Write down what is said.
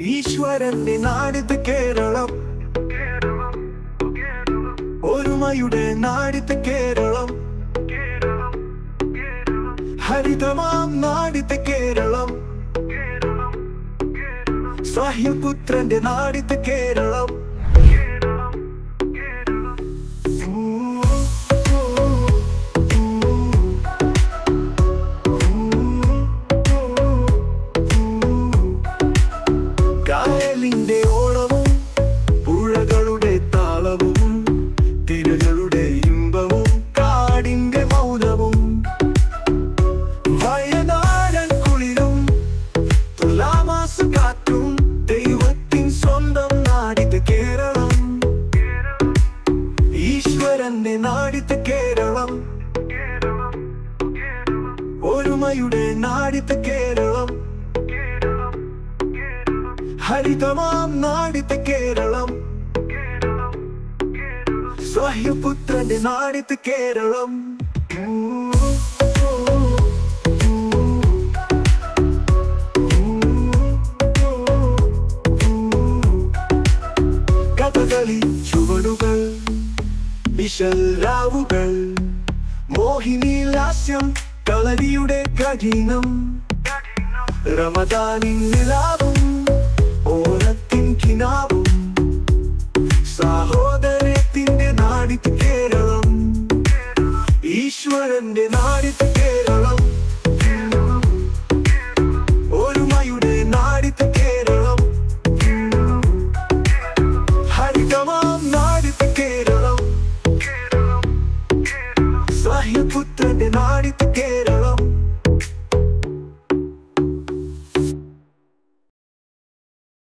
ഈശ്വരന്റെ നാടിത് കേരളം ഒരുമയുടെ നാടിത് കേരളം ഹരിതമാം നാടിത് കേരളം സാഹ്യപുത്രന്റെ നാടിത് കേരളം കായലിന്റെ ഓളവും പുഴകളുടെ താളവും തിരകളുടെ ഇമ്പവും കാടിന്റെ മൗനവും വയനാടൻ കുളിരും തുലാമാസ കാറ്റും ദൈവത്തിൻ സ്വന്തം നാടിത് കേരളം ഈശ്വരന്റെ നാടിത് കേരളം ഒരുമയുടെ നാടിത് കേരളം ഹരിതമാം നാടിത് കേരളം സ്വഹ്യപുത്രന്റെ നാടിത് കേരളം കഥകളി ചുവടുകൾ വിശൽരാവുകൾ മോഹിനി ലാസ്യം കളരിയുടെ കഠിനം റമദാനിൻ നിലാവും ഓണത്തിൻ കിനാവും സഹോദരത്തിന്റെ നാടിത് കേരളം ഈശ്വരന്റെ നാടിത് കേരളം ഒരുമയുടെ നാടിത് കേരളം ഹരിതമാം നാടിത് കേരളം സാഹ്യപുത്രന്റെ നാടിത് കേരളം